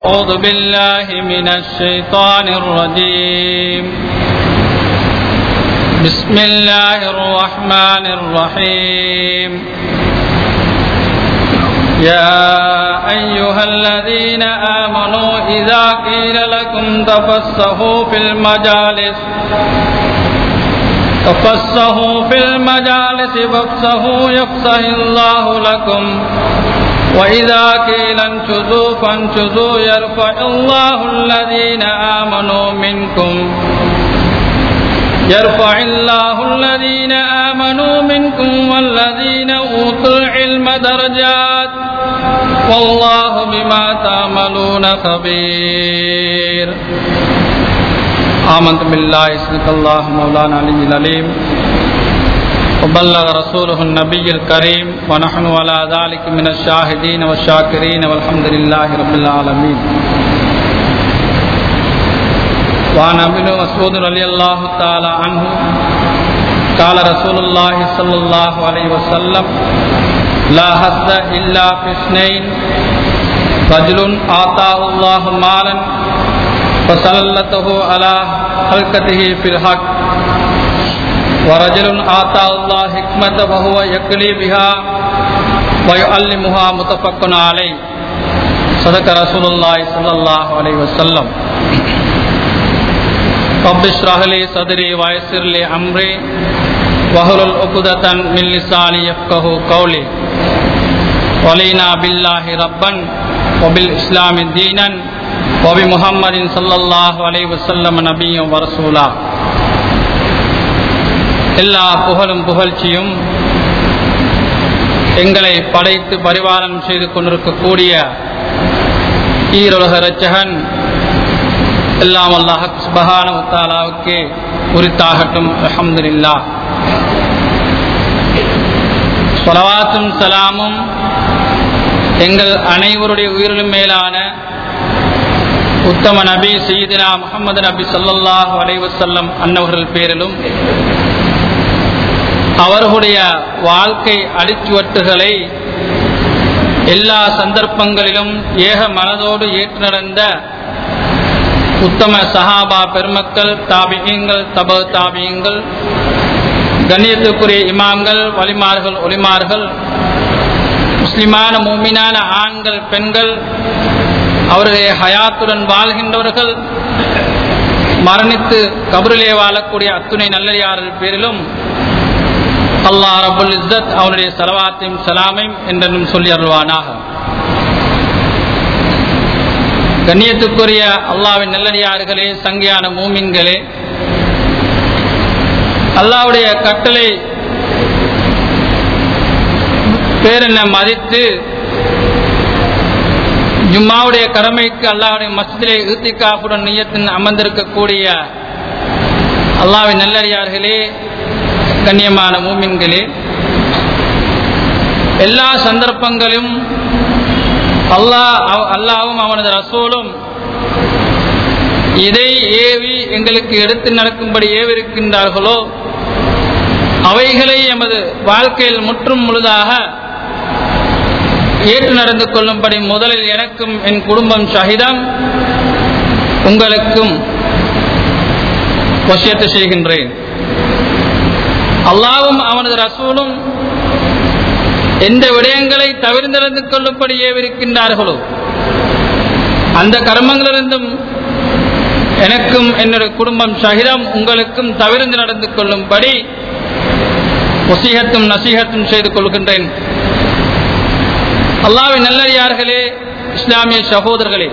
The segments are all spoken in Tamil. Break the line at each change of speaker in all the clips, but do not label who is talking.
أعوذ بالله من الشيطان الرجيم بسم الله الرحمن الرحيم يا أيها الذين آمنوا إذا قيل لكم تفسحوا في المجالس تفسحوا في المجالس فافسحوا يفسح الله لكم وإذا قيل انشزوا فانشزوا يرفع الله الذين آمنوا منكم يرفع الله الذين آمنوا منكم والذين أوتوا العلم درجات والله بما تعملون خبير آمنت بالله صدق الله مولانا علي العليم وبلغ رسوله النبي الكريم ونحن على ذلك من الشاهدين والشاكرين والحمد لله رب العالمين وعن ابن مسعود رضي الله تعالى عنه قال رسول الله صلى الله عليه وسلم لا حد إلا في اثنين رجل آتاه الله مالا فسلطه على حلقته في الحق ورجل آتاه الله حكمة وهو يكلي بها ويعلمها متفق عليه صدق رسول الله صلى الله عليه وسلم رب اشرح لي صدري ويسر لي أمري واحلل عقدة من لساني يفقه قولي ولينا بالله ربا وبالإسلام دينا وبمحمد صلى الله عليه وسلم نبيا ورسولا எல்லா புகழும் புகழ்ச்சியும் எங்களை படைத்து பரிவாரம் செய்து கொண்டிருக்கக்கூடிய ஈரோலக ரச்சகன் எல்லாம் அல்லாஹ் சுபஹான முத்தாலாவுக்கு உரித்தாகட்டும் அஹமதுல்லா சொலவாத்தும் சலாமும் எங்கள் அனைவருடைய உயிரிலும் மேலான உத்தம நபி சீதினா முகமது நபி சொல்லாஹு அலைவசல்லம் அன்னவர்கள் பேரிலும் அவர்களுடைய வாழ்க்கை அடிச்சுவட்டுகளை எல்லா சந்தர்ப்பங்களிலும் ஏக மனதோடு ஏற்று நடந்த உத்தம சஹாபா பெருமக்கள் தாபியங்கள் தப தாபியங்கள் கண்ணியத்துக்குரிய இமாம்கள் வலிமார்கள் ஒலிமார்கள் முஸ்லிமான மூமினான ஆண்கள் பெண்கள் அவருடைய ஹயாத்துடன் வாழ்கின்றவர்கள் மரணித்து கபரிலே வாழக்கூடிய அத்துணை நல்லடியார்கள் பேரிலும் அல்லாஹ் ரபுல் இஸ்ஸத் அவனுடைய சலவாத்தையும் சலாமையும் என்றென்றும் சொல்லி அருள்வானாக கண்ணியத்துக்குரிய அல்லாவின் நல்லடியார்களே சங்கியான மூமின்களே அல்லாவுடைய கட்டளை பேரென்ன மதித்து ஜும்மாவுடைய கடமைக்கு அல்லாவுடைய மஸ்திலே ஈத்திகாப்புடன் நீயத்தின் அமர்ந்திருக்கக்கூடிய அல்லாவின் நல்லடியார்களே கண்ணியமான மூமின்களே எல்லா சந்தர்ப்பங்களும் அல்லாஹ் அல்லாவும் அவனது ரசூலும் இதை ஏவி எங்களுக்கு எடுத்து நடக்கும்படி ஏவிருக்கின்றார்களோ அவைகளை எமது வாழ்க்கையில் முற்றும் முழுதாக ஏற்று நடந்து கொள்ளும்படி முதலில் எனக்கும் என் குடும்பம் சகிதம் உங்களுக்கும் வசியத்து செய்கின்றேன் அல்லாவும் அவனது ரசூலும் எந்த விடயங்களை தவிர்ந்திருந்து கொள்ளும்படி ஏவிருக்கின்றார்களோ அந்த கர்மங்களிலிருந்தும் எனக்கும் என்னுடைய குடும்பம் சகிதம் உங்களுக்கும் தவிர்ந்து நடந்து கொள்ளும்படி ஒசிகத்தும் நசீகத்தும் செய்து கொள்கின்றேன் அல்லாவின் நல்லடியார்களே இஸ்லாமிய சகோதரர்களே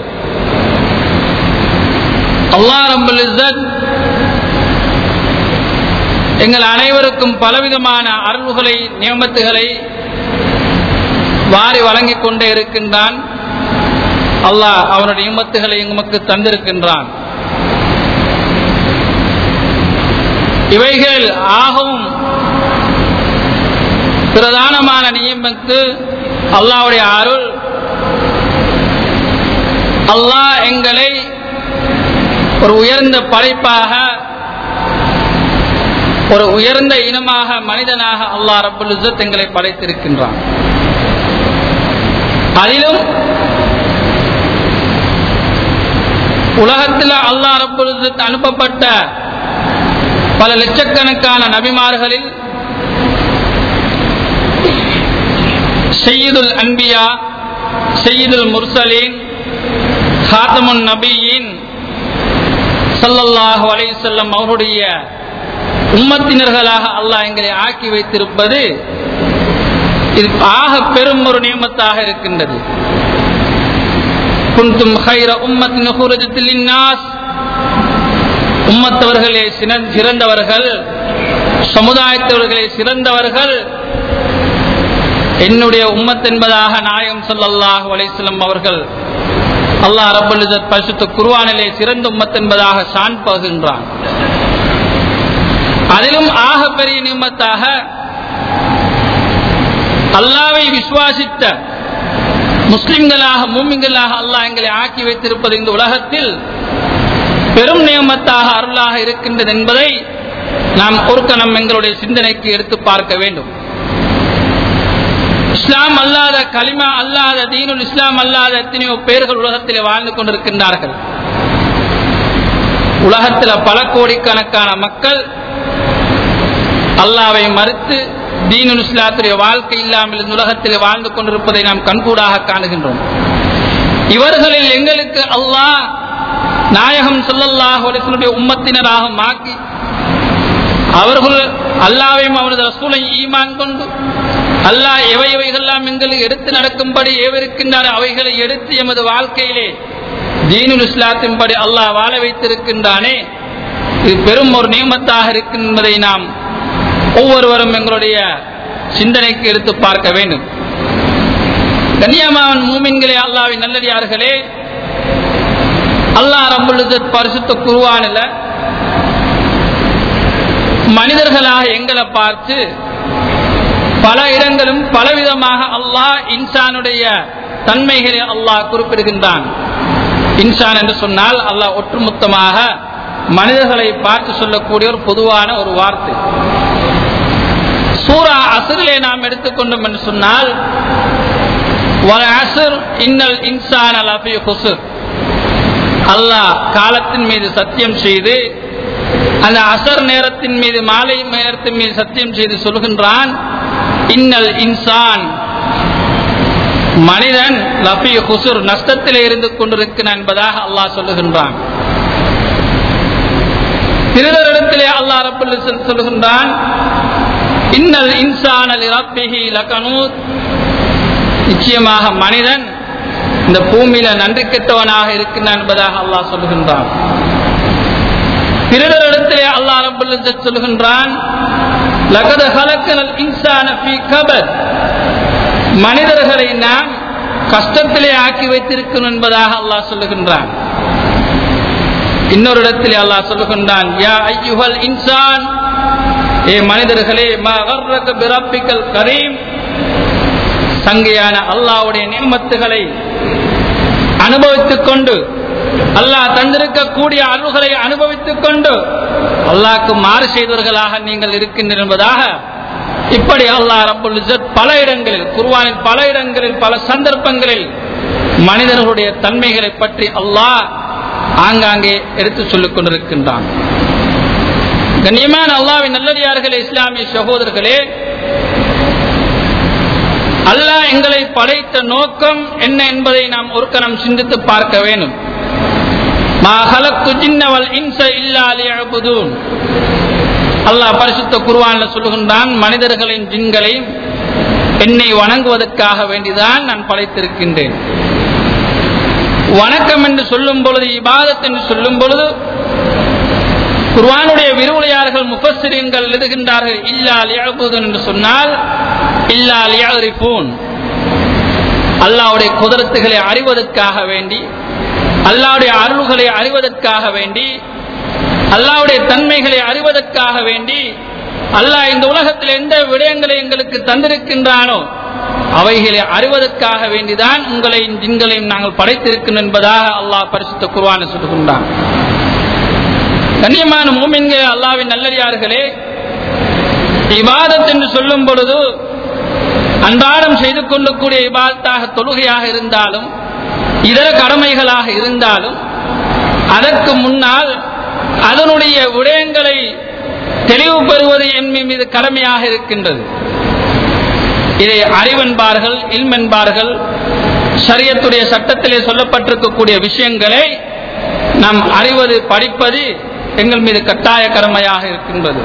அல்லா ரபுல் இஸ்ஸத் எங்கள் அனைவருக்கும் பலவிதமான அருள்களை நியமத்துகளை வாரி வழங்கிக் கொண்டே இருக்கின்றான் அல்லாஹ் அவனுடைய நியமத்துகளை எங்களுக்கு தந்திருக்கின்றான் இவைகள் ஆகவும் பிரதானமான நியமத்து அல்லாவுடைய அருள் அல்லாஹ் எங்களை ஒரு உயர்ந்த படைப்பாக ஒரு உயர்ந்த இனமாக மனிதனாக அல்லாஹ் ரபுல் இஸ்ஸத் எங்களை படைத்திருக்கின்றான் அதிலும் உலகத்தில் அல்லாஹ் ரப்பொழுது அனுப்பப்பட்ட பல லட்சக்கணக்கான நபிமார்களில் செய்யுதுல் அன்பியா செய்யுதுல் முர்சலீன் ஹாத்தமுன் நபியின் சல்லல்லாஹு அலையுசல்லம் அவருடைய உம்மத்தினர்களாக அல்லாஹ் எங்களை ஆக்கி வைத்திருப்பது இது ஆக பெரும் ஒரு நியமத்தாக இருக்கின்றது குந்தும் ஹைர உம்மத்தின் ஹுரஜத்தில் நாஸ் உம்மத்தவர்களே சிறந்தவர்கள் சமுதாயத்தவர்களே சிறந்தவர்கள் என்னுடைய உம்மத் என்பதாக நாயகம் சொல்லல்லாஹு அலையம் அவர்கள் அல்லாஹ் ரபுல் பரிசுத்த குருவானிலே சிறந்த உம்மத் என்பதாக சான் பகுகின்றான் அதிலும் ஆக பெரிய நிம்மத்தாக அல்லாவை விசுவாசித்த முஸ்லிம்களாக மூமிங்களாக அல்லாஹ் எங்களை ஆக்கி வைத்திருப்பது இந்த உலகத்தில் பெரும் நியமத்தாக அருளாக இருக்கின்றது என்பதை நாம் ஒரு கணம் எங்களுடைய சிந்தனைக்கு எடுத்து பார்க்க வேண்டும் இஸ்லாம் அல்லாத கலிமா அல்லாத தீனுல் இஸ்லாம் அல்லாத எத்தனையோ பேர்கள் உலகத்தில் வாழ்ந்து கொண்டிருக்கின்றார்கள் உலகத்தில் பல கோடிக்கணக்கான மக்கள் அல்லாவை மறுத்து தீனுல் இஸ்லாத்துடைய வாழ்க்கை இல்லாமல் இந்த உலகத்தில் வாழ்ந்து கொண்டிருப்பதை நாம் கண்கூடாக காணுகின்றோம் இவர்களில் எங்களுக்கு அல்லாஹ் நாயகம் சொல்லல்லாஹ் ஒருத்தனுடைய உம்மத்தினராக மாக்கி அவர்கள் அல்லாவையும் அவரது ரசூலை ஈமான் கொண்டு அல்லாஹ் எவை எவைகள்லாம் எங்களுக்கு எடுத்து நடக்கும்படி ஏவிருக்கின்றார் அவைகளை எடுத்து எமது வாழ்க்கையிலே தீனுல் இஸ்லாத்தின்படி அல்லாஹ் வாழ வைத்திருக்கின்றானே இது பெரும் ஒரு நியமத்தாக இருக்கும் என்பதை நாம் ஒவ்வொருவரும் எங்களுடைய சிந்தனைக்கு எடுத்து பார்க்க வேண்டும் கன்னியாமாவன் மூமின்களே அல்லாவின் நல்லடியார்களே அல்லாஹ் ரம்புள்ளது பரிசுத்த குருவானில் மனிதர்களாக எங்களை பார்த்து பல இடங்களும் பலவிதமாக அல்லாஹ் இன்சானுடைய தன்மைகளை அல்லாஹ் குறிப்பிடுகின்றான் இன்சான் என்று சொன்னால் அல்லாஹ் ஒட்டுமொத்தமாக மனிதர்களை பார்த்து சொல்லக்கூடிய ஒரு பொதுவான ஒரு வார்த்தை சூரா அசரிலே நாம் எடுத்துக்கொண்டோம் என்று சொன்னால் இன்னல் இன்சான் அலபி ஹுசுர் அல்லாஹ் காலத்தின் மீது சத்தியம் செய்து அந்த அசர் நேரத்தின் மீது மாலை நேரத்தின் மீது சத்தியம் செய்து சொல்கின்றான் இன்னல் இன்சான் மனிதன் லபி ஹுசுர் நஷ்டத்தில் இருந்து கொண்டிருக்கிறான் என்பதாக அல்லாஹ் சொல்லுகின்றான் திருடரிடத்திலே அல்லாஹ் ரபுல் சொல்லுகின்றான் இன்னல் இன்சான் அலி ரப்பிஹி லகனூத் நிச்சயமாக மனிதன் இந்த பூமியில நன்றி கெட்டவனாக இருக்கின்றான் என்பதாக அல்லாஹ் சொல்லுகின்றான் திருடரிடத்திலே அல்லாஹ் ரபுல் சொல்லுகின்றான் லகத ஹலக்கனல் இன்சான ஃபீ கபத் மனிதர்களை நாம் கஷ்டத்திலே ஆக்கி வைத்திருக்கணும் என்பதாக அல்லாஹ் சொல்லுகின்றான் இன்னொரு இடத்திலே அல்லாஹ் சொல்லுகின்றான் யா ஐயுஹல் இன்சான் ஏ மனிதர்களே மகர்ரக பிரப்பிக்கல் கரீம் சங்கையான அல்லாவுடைய நியமத்துகளை அனுபவித்துக் கொண்டு அல்லாஹ் தந்திருக்கக்கூடிய அருள்களை அனுபவித்துக் கொண்டு அல்லாஹ்க்கு மாறு செய்தவர்களாக நீங்கள் இருக்கின்றனர் என்பதாக இப்படி அல்லாஹ் ரபுல் பல இடங்களில் குர்வானில் பல இடங்களில் பல சந்தர்ப்பங்களில் மனிதர்களுடைய தன்மைகளை பற்றி அல்லாஹ் ஆங்காங்கே எடுத்து சொல்லிக் கொண்டிருக்கின்றான் கண்ணியமான அல்லாவின் நல்லடியார்களே இஸ்லாமிய சகோதரர்களே அல்லாஹ் எங்களை படைத்த நோக்கம் என்ன என்பதை நாம் ஒரு கணம் சிந்தித்து பார்க்க வேண்டும் அல்லாஹ் பரிசுத்த குருவான்ல சொல்லுகின்றான் மனிதர்களின் ஜின்களை என்னை வணங்குவதற்காக வேண்டிதான் நான் படைத்திருக்கின்றேன் வணக்கம் என்று சொல்லும் பொழுது இபாதத் என்று சொல்லும் பொழுது குர்வானுடைய விரிவுரையாளர்கள் முஃபஸ்ஸிரீன்கள் எழுதுகின்றார்கள் இல்லால் யஅபுதுன் என்று சொன்னால் இல்லால் யஅரிஃபூன் அல்லாஹ்வுடைய குதிரத்துகளை அறிவதற்காக வேண்டி அல்லாஹ்வுடைய அருள்களை அறிவதற்காக வேண்டி அல்லாஹ்வுடைய தன்மைகளை அறிவதற்காக வேண்டி அல்லாஹ் இந்த உலகத்தில் எந்த விடயங்களை எங்களுக்கு தந்திருக்கின்றானோ அவைகளை அறிவதற்காக வேண்டிதான் உங்களையும் ஜின்களையும் நாங்கள் படைத்திருக்கிறோம் என்பதாக அல்லாஹ் பரிசுத்த குர்வான சொல்லுகின்றான் கண்ணியமான மூமின்கள் அல்லாவின் நல்லடியார்களே இபாதத் என்று சொல்லும் பொழுது அன்றாடம் செய்து கொள்ளக்கூடிய இபாதத்தாக தொழுகையாக இருந்தாலும் இதர கடமைகளாக இருந்தாலும் அதற்கு முன்னால் அதனுடைய விடயங்களை தெளிவு பெறுவது என் மீது கடமையாக இருக்கின்றது இதை அறிவென்பார்கள் இல்மென்பார்கள் சரியத்துடைய சட்டத்திலே சொல்லப்பட்டிருக்கக்கூடிய விஷயங்களை நாம் அறிவது படிப்பது எங்கள் மீது கட்டாய கடமையாக இருக்கின்றது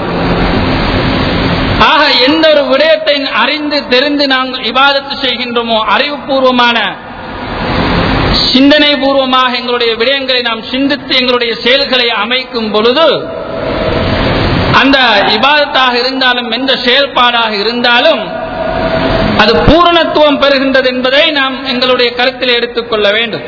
ஆக எந்த ஒரு விடயத்தை அறிந்து தெரிந்து நாங்கள் இபாதத்து செய்கின்றோமோ அறிவுபூர்வமான சிந்தனை பூர்வமாக எங்களுடைய விடயங்களை நாம் சிந்தித்து எங்களுடைய செயல்களை அமைக்கும் பொழுது அந்த இபாதத்தாக இருந்தாலும் எந்த செயல்பாடாக இருந்தாலும் அது பூரணத்துவம் பெறுகின்றது என்பதை நாம் எங்களுடைய கருத்தில் எடுத்துக்கொள்ள வேண்டும்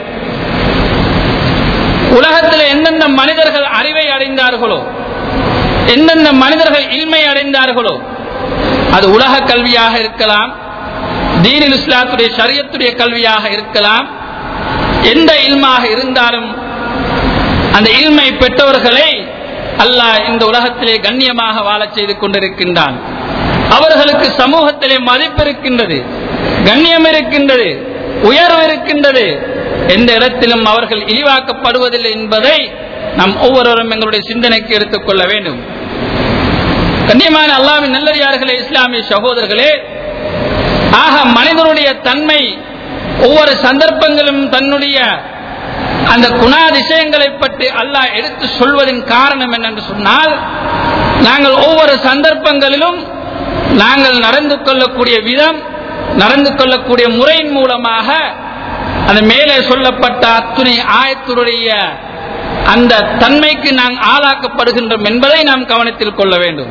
உலகத்தில் எந்தெந்த மனிதர்கள் அறிவை அடைந்தார்களோ எந்தெந்த மனிதர்கள் இல்மை அடைந்தார்களோ அது உலக கல்வியாக இருக்கலாம் தீனில் இஸ்லாத்துடைய சரியத்துடைய கல்வியாக இருக்கலாம் எந்த இல்மாக இருந்தாலும் அந்த இல்மை பெற்றவர்களை அல்லாஹ் இந்த உலகத்திலே கண்ணியமாக வாழச் செய்து கொண்டிருக்கின்றான் அவர்களுக்கு சமூகத்திலே மதிப்பு இருக்கின்றது கண்ணியம் இருக்கின்றது உயர்வு இருக்கின்றது எந்த இடத்திலும் அவர்கள் இழிவாக்கப்படுவதில்லை என்பதை நாம் ஒவ்வொருவரும் எங்களுடைய சிந்தனைக்கு எடுத்துக்கொள்ள வேண்டும் கண்ணியமான அல்லாவின் நல்லடியார்களே இஸ்லாமிய சகோதரர்களே ஆக மனிதனுடைய தன்மை ஒவ்வொரு சந்தர்ப்பங்களும் தன்னுடைய அந்த குணாதிசயங்களை பற்றி அல்லாஹ் எடுத்து சொல்வதன் காரணம் என்னென்று சொன்னால் நாங்கள் ஒவ்வொரு சந்தர்ப்பங்களிலும் நாங்கள் நடந்து கொள்ளக்கூடிய விதம் நடந்து கொள்ளக்கூடிய முறையின் மூலமாக அந்த மேலே சொல்லப்பட்ட அத்துணை ஆயத்துடைய அந்த தன்மைக்கு நாம் ஆளாக்கப்படுகின்றோம் என்பதை நாம் கவனத்தில் கொள்ள வேண்டும்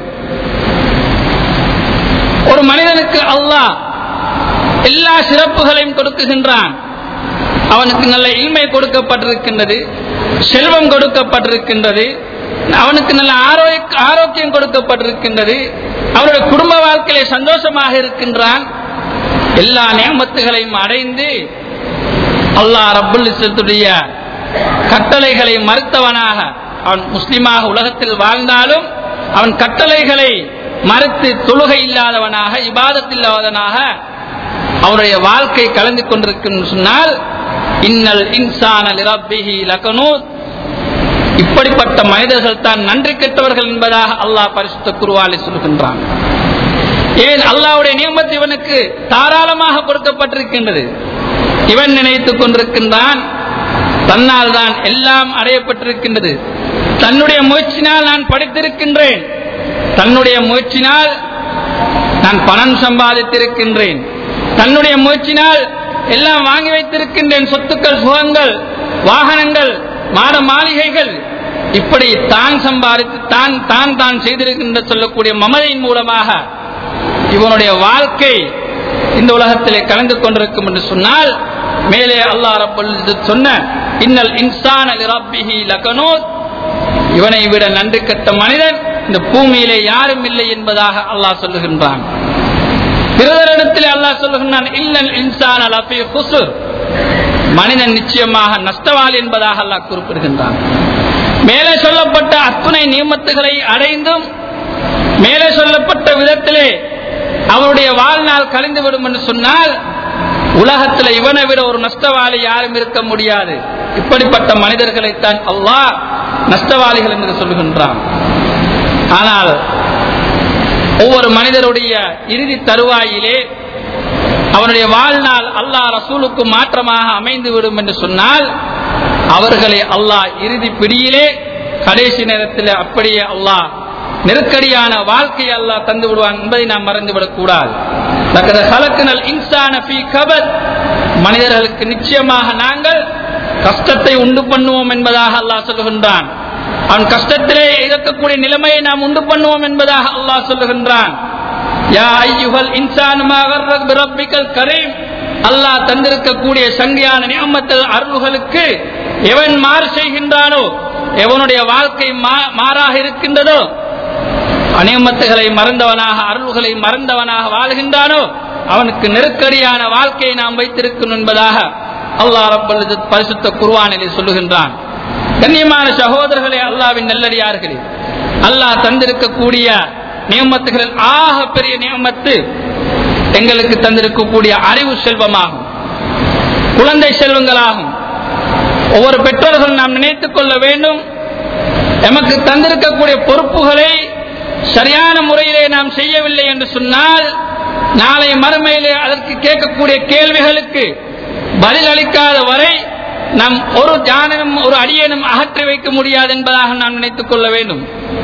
ஒரு மனிதனுக்கு அல்லாஹ் எல்லா சிறப்புகளையும் கொடுக்குகின்றான் அவனுக்கு நல்ல இல்மை கொடுக்கப்பட்டிருக்கின்றது செல்வம் கொடுக்கப்பட்டிருக்கின்றது அவனுக்கு நல்ல ஆரோக்கிய ஆரோக்கியம் கொடுக்கப்பட்டிருக்கின்றது அவருடைய குடும்ப வாழ்க்கையில சந்தோஷமாக இருக்கின்றான் எல்லா நியமத்துகளையும் அடைந்து அல்லாஹ் ரபுல் இஸ்லத்துடைய கட்டளைகளை மறுத்தவனாக அவன் முஸ்லிமாக உலகத்தில் வாழ்ந்தாலும் அவன் கட்டளைகளை மறுத்து தொழுகை இல்லாதவனாக இல்லாதவனாக அவருடைய வாழ்க்கை கலந்து கொண்டிருக்கும் சொன்னால் இன்னல் இன்சான லிரப்பிஹி லகனூத் இப்படிப்பட்ட மனிதர்கள் தான் நன்றி கெட்டவர்கள் என்பதாக அல்லாஹ் பரிசுத்த குருவாலை சொல்கின்றான் ஏன் அல்லாவுடைய நியமத்து இவனுக்கு தாராளமாக கொடுக்கப்பட்டிருக்கின்றது இவன் நினைத்துக் கொண்டிருக்கின்றான் தன்னால் தான் எல்லாம் அடையப்பட்டிருக்கின்றது தன்னுடைய முயற்சினால் நான் படித்திருக்கின்றேன் தன்னுடைய முயற்சினால் நான் பணம் சம்பாதித்திருக்கின்றேன் தன்னுடைய முயற்சினால் எல்லாம் வாங்கி வைத்திருக்கின்றேன் சொத்துக்கள் சுகங்கள் வாகனங்கள் மாட மாளிகைகள் இப்படி தான் சம்பாதித்து தான் தான் தான் செய்திருக்கின்ற சொல்லக்கூடிய மமதையின் மூலமாக இவனுடைய வாழ்க்கை இந்த உலகத்திலே கலந்து கொண்டிருக்கும் என்று சொன்னால் மேலே அல்லாஹ் ரப்பல் சொன்ன இன்னல் இன்சான் ரப்பிஹி லகனூத் இவனை விட நன்றி கட்ட மனிதன் இந்த பூமியிலே யாரும் இல்லை என்பதாக அல்லாஹ் சொல்லுகின்றான் பிறரிடத்தில் அல்லாஹ் சொல்லுகின்றான் இல்லல் இன்சான் லஃபி குசுர் மனிதன் நிச்சயமாக நஷ்டவாளி என்பதாக அல்லாஹ் குறிப்பிடுகின்றான் மேலே சொல்லப்பட்ட அத்துணை நியமத்துகளை அடைந்தும் மேலே சொல்லப்பட்ட விதத்திலே அவருடைய வாழ்நாள் கழிந்துவிடும் என்று சொன்னால் உலகத்தில் இவனை விட ஒரு நஷ்டவாளி யாரும் இருக்க முடியாது இப்படிப்பட்ட மனிதர்களைத்தான் அல்லாஹ் நஷ்டவாளிகள் என்று சொல்லுகின்றான் ஆனால் ஒவ்வொரு மனிதருடைய இறுதி தருவாயிலே அவனுடைய வாழ்நாள் அல்லாஹ் ரசூலுக்கு மாற்றமாக அமைந்து விடும் என்று சொன்னால் அவர்களை அல்லாஹ் இறுதி பிடியிலே கடைசி நேரத்தில் அப்படியே அல்லாஹ் நெருக்கடியான வாழ்க்கையை அல்லாஹ் தந்து விடுவான் என்பதை நாம் மறந்துவிடக் கூடாது மனிதர்களுக்கு நிச்சயமாக நாங்கள் கஷ்டத்தை உண்டு பண்ணுவோம் என்பதாக அல்லாஹ் சொல்லுகின்றான் அவன் கஷ்டத்திலே இருக்கக்கூடிய நிலைமையை நாம் உண்டு பண்ணுவோம் என்பதாக அல்லாஹ் சொல்லுகின்றான் அல்லாஹ் தந்திருக்கக்கூடிய சங்கியான நியமத்தல் அருள்களுக்கு எவன் மாறு செய்கின்றானோ எவனுடைய வாழ்க்கை மாறாக இருக்கின்றதோ அநியமத்துகளை மறந்தவனாக அருள்களை மறந்தவனாக வாழ்கின்றானோ அவனுக்கு நெருக்கடியான வாழ்க்கையை நாம் வைத்திருக்கணும் என்பதாக அல்லாஹ் ரப்பல் பரிசுத்த குர்வானிலே சொல்லுகின்றான் கண்ணியமான சகோதரர்களே அல்லாவின் நல்லடியார்களே அல்லாஹ் தந்திருக்கக்கூடிய நியமத்துகளில் ஆக பெரிய நியமத்து எங்களுக்கு தந்திருக்கக்கூடிய அறிவு செல்வமாகும் குழந்தை செல்வங்களாகும் ஒவ்வொரு பெற்றோர்கள் நாம் நினைத்துக் கொள்ள வேண்டும் எமக்கு தந்திருக்கக்கூடிய பொறுப்புகளை சரியான முறையிலே நாம் செய்யவில்லை என்று சொன்னால் நாளை மறுமையிலே அதற்கு கேட்கக்கூடிய கேள்விகளுக்கு பதில் அளிக்காத வரை நாம் ஒரு ஜானனும் ஒரு அடியனும் அகற்றி வைக்க முடியாது என்பதாக நாம் நினைத்துக் கொள்ள வேண்டும்